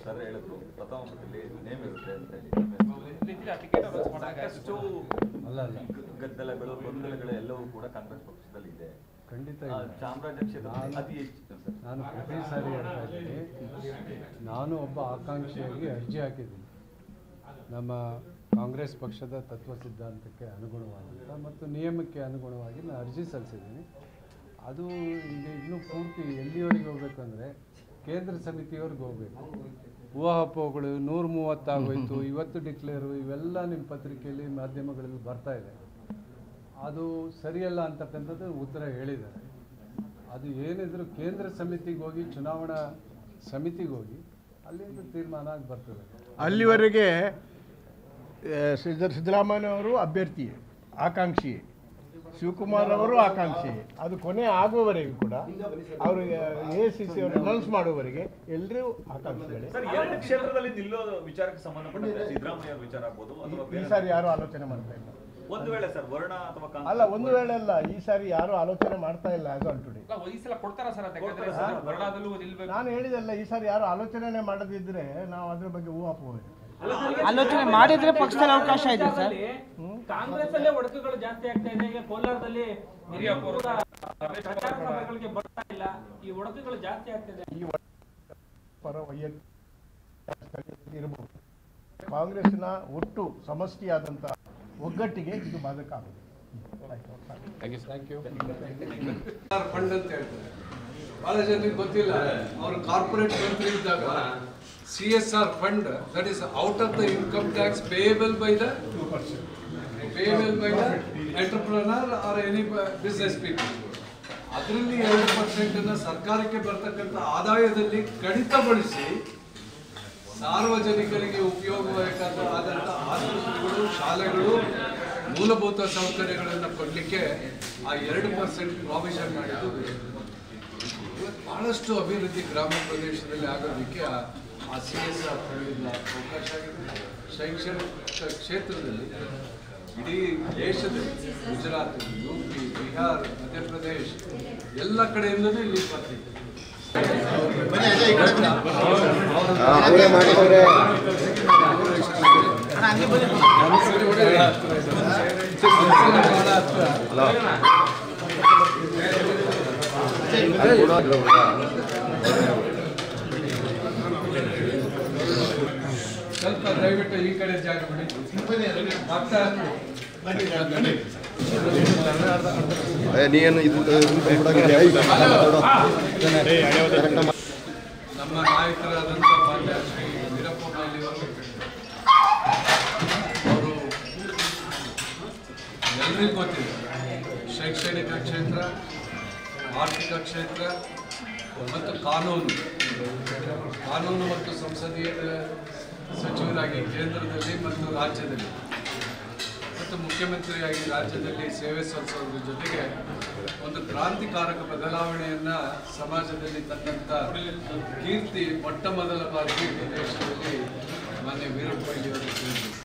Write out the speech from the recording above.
Sir ಹೇಳಿದ್ರು ಪ್ರಥಮ ಪಟ್ಟಿಯಲ್ಲಿ ನೇಮ್ ಇರುತ್ತೆ ಅಂತ ಹೇಳಿ ಟಿಕೆಟ್ ಅನೌನ್ಸ್ ಮಾಡಿದಾಗ ಸಾಕಷ್ಟು ಅಲ್ಲ ಅಲ್ಲ ಗದ್ದಲಗಳು ಗೊಂದಲಗಳು ಎಲ್ಲವೂ ಕೂಡ ಕಾಂಗ್ರೆಸ್ ಪಕ್ಷದಲ್ಲಿ ಇದೆ ಖಂಡಿತ ಆ, ಇಲ್ಲ. ಚಾಮರಾಜ ಕ್ಷೇತ್ರದಲ್ಲಿ ನಾನು- ಅತಿ ಹೆಚ್ಚು ಸರ್ ನಾನು ಪ್ರತಿ ಸಾರಿ ಹೇಳ್ತಾ ಇದ್ದೀನಿ ನಾನು ಒಬ್ಬ ಆಕಾಂಕ್ಷಿಯಾಗಿ ಅರ್ಜಿ ಹಾಕಿದ್ದೀನಿ ನಮ್ಮ ಕಾಂಗ್ರೆಸ್ ಪಕ್ಷದ ತತ್ವ ಸಿದ್ಧಾಂತಕ್ಕೆ ಅನುಗುಣವಾದಂಥ ಮತ್ತು ನಿಯಮಕ್ಕೆ ಅನುಗುಣವಾಗಿ ನಾನು ಅರ್ಜಿ ಸಲ್ಲಿಸಿದ್ದೀನಿ ಅದು ಈಗ ಇನ್ನೂ ಪೂರ್ತಿ ಎಲ್ಲಿವರೆಗೆ ಹೋಗ್ಬೇಕು ಅಂದರೆ ಕೇಂದ್ರ ಸಮಿತಿಯವ್ರಿಗೆ ಹೋಗಬೇಕು ಊಹಾಪೋಹಗಳು ನೂರ ಮೂವತ್ತಾಗೋಯ್ತು ಇವತ್ತು ಡಿಕ್ಲೇರು ಇವೆಲ್ಲ ನಿಮ್ಮ ಪತ್ರಿಕೆಯಲ್ಲಿ ಮಾಧ್ಯಮಗಳಲ್ಲಿ ಬರ್ತಾ ಇದೆ ಅದು ಸರಿಯಲ್ಲ ಅಂತಕ್ಕಂಥದ್ದು ಉತ್ತರ ಹೇಳಿದ್ದಾರೆ ಅದು ಏನಿದ್ರು ಕೇಂದ್ರ ಸಮಿತಿಗೆ ಹೋಗಿ ಚುನಾವಣಾ ಸಮಿತಿಗೆ ಹೋಗಿ ಅಲ್ಲಿಂದ ತೀರ್ಮಾನ ಆಗಿ ಬರ್ತದೆ ಅಲ್ಲಿವರೆಗೆ ಆ, ಸಿದ್ದ ಸಿದ್ದರಾಮಯ್ಯನವರು ಅಭ್ಯರ್ಥಿ ಆಕಾಂಕ್ಷಿ ಶಿವಕುಮಾರ್ ಅವರು ಆಕಾಂಕ್ಷಿ ಅದು ಕೊನೆ ಆಗುವವರೆಗೂ ಕೂಡ ಅವರು ಎ ಸಿ ಸಿ ಅವರು ಅನೌನ್ಸ್ ಮಾಡುವವರೆಗೆ ಎಲ್ಲರೂ ಆಕಾಂಕ್ಷಿಗಳೇ ಸರ್ ಎರಡು ಕ್ಷೇತ್ರದಲ್ಲಿ ನಿಲ್ಲೋ ವಿಚಾರಕ್ಕೆ ಸಂಬಂಧಪಟ್ಟಂತೆ ಸಿದ್ದರಾಮಯ್ಯ ಅವ್ರ ವಿಚಾರ ಆಗ್ಬೋದು ಅಥವಾ ಈ ಬೇರೆ ಸಾರಿ ಯಾರು ಆಲೋಚನೆ ಮಾಡ್ತಾ ಇಲ್ಲ ಒಂದು ವೇಳೆ ಸರ್ ವರ್ಣ ಅಥವಾ ಕಾಂಗ್ರೆಸ್ ಅಲ್ಲ ಒಂದು ವೇಳೆ ಅಲ್ಲ ಈ ಸಾರಿ ಯಾರು ಆಲೋಚನೆ ಮಾಡ್ತಾ ಇಲ್ಲ ಆಸ್ ಆನ್ ಟುಡೇ ಅಲ್ಲ, ಈ ಸಲ ಕೊಡ್ತಾರ ಸರ್ ಅಂತ ಯಾಕಂದ್ರೆ ಕೊಡ್ತಾರೆ ಸರ್. ವರ್ಣದಲ್ಲೂ ನಿಲ್ಬೇಕು ನಾನು ಹೇಳಿದಲ್ಲ ಈ ಸಾರಿ ಯಾರು ಆಲೋಚನೆ ಮಾಡದಿದ್ರೆ ನಾವು ಅದ್ರ ಬಗ್ಗೆ ಊಹಾಪೋಹ ಆಲೋಚನೆ ಮಾಡಿದ್ರೆ ಪಕ್ಷದಲ್ಲಿ ಅವಕಾಶ ಇದೆ ಸರ್ ಕಾಂಗ್ರೆಸ್ ಅಲ್ಲೇ ಒಡಕುಗಳು ಜಾಸ್ತಿ ಆಗ್ತಾ ಇದೆ ಈಗ ಕೋಲಾರದಲ್ಲಿ ಹಿರಿಯ ಕೂಡ ಪ್ರಚಾರ ಸಭೆಗಳಿಗೆ ಬರ್ತಾ ಇಲ್ಲ ಈ ಒಡಕುಗಳು ಜಾಸ್ತಿ ಆಗ್ತಿದೆ ಈ ಪರ ವೈಯಕ್ತಿಕ ಇರಬಹುದು ಕಾಂಗ್ರೆಸ್ನ ಒಟ್ಟು ಸಮಷ್ಟಿಯಾದಂಥ ಒಗ್ಗಟ್ಟಿಗೆ ಇದು ಬಾಧಕ ಆಗುತ್ತೆ ಆಯ್ತು ಸಾಕು. ಥ್ಯಾಂಕ್ ಯು ಫಂಡ್ ಅಂತ ಹೇಳ್ತಾರೆ ಬಹಳ ಜನರಿಗೆ ಗೊತ್ತಿಲ್ಲ ಅವರು ಕಾರ್ಪೊರೇಟ್ ಮಂತ್ರಿ ಇದ್ದಾಗ C S R fund that is out of the income tax payable by the payable by the entrepreneur or any business people ಅದರಲ್ಲಿ ಎರಡು ಪರ್ಸೆಂಟನ್ನು ಸರ್ಕಾರಕ್ಕೆ ಬರ್ತಕ್ಕಂಥ ಆದಾಯದಲ್ಲಿ ಕಡಿತಗೊಳಿಸಿ ಸಾರ್ವಜನಿಕರಿಗೆ ಉಪಯೋಗಬೇಕಾದ ಆದಂಥ ಆಸ್ಪತ್ರೆಗಳು ಶಾಲೆಗಳು ಮೂಲಭೂತ ಸೌಕರ್ಯಗಳನ್ನು ಕೊಡಲಿಕ್ಕೆ ಆ ಎರಡು ಪರ್ಸೆಂಟ್ ಪ್ರಾವಿಷನ್ ಮಾಡಿದ್ದು ಇವತ್ತು ಬಹಳಷ್ಟು ಅಭಿವೃದ್ಧಿ ಗ್ರಾಮ ಪ್ರದೇಶದಲ್ಲಿ ಆಗೋದಕ್ಕೆ ಆ- ಆ ಸಿ ಎಸ್ ಆರ್ ಫಂಡಿಂದ ಅವಕಾಶ ಆಗಿದೆ ಶೈಕ್ಷಣಿಕ ಕ್ಷೇತ್ರದಲ್ಲಿ ಇಡೀ ದೇಶದಲ್ಲಿ ಗುಜರಾತ್ ಯು ಪಿ ಬಿಹಾರ್ ಮಧ್ಯಪ್ರದೇಶ್ ಎಲ್ಲ ಕಡೆಯಿಂದಲೂ ಇಲ್ಲಿ ಬರ್ತಿದೆ ಸ್ವಲ್ಪ ದಯವಿಟ್ಟು ಈ ಕಡೆ ಜಾಗ ಬಿಡಿ ಮತ್ತೆ ನೀನು ಇದು ನಮ್ಮ ನಾಯಕರಾದಂಥ ಮಾನ್ಯ ಶ್ರೀ ವೀರಪ್ಪ ಮೊಯ್ಲಿ ಅವರು ಅವರು ಎಲ್ರಿಗೂ ಗೊತ್ತಿದೆ ಶೈಕ್ಷಣಿಕ ಕ್ಷೇತ್ರ ಆರ್ಥಿಕ ಕ್ಷೇತ್ರ ಮತ್ತು ಕಾನೂನು ಕಾನೂನು ಮತ್ತು ಸಂಸದೀಯ ಸಚಿವರಾಗಿ ಕೇಂದ್ರದಲ್ಲಿ ಮತ್ತು ರಾಜ್ಯದಲ್ಲಿ ಮತ್ತು ಮುಖ್ಯಮಂತ್ರಿಯಾಗಿ ರಾಜ್ಯದಲ್ಲಿ ಸೇವೆ ಸಲ್ಲಿಸೋದ್ರ ಜೊತೆಗೆ ಒಂದು ಕ್ರಾಂತಿಕಾರಕ ಬದಲಾವಣೆಯನ್ನ ಸಮಾಜದಲ್ಲಿ ತಂದಂತ ಕೀರ್ತಿ ಮೊಟ್ಟ ಮೊದಲ ಬಾರಿಗೆ ದೇಶದಲ್ಲಿ ಮಾನ್ಯ ವೀರಪ್ಪ ಮೊಯ್ಲಿ ಅವರು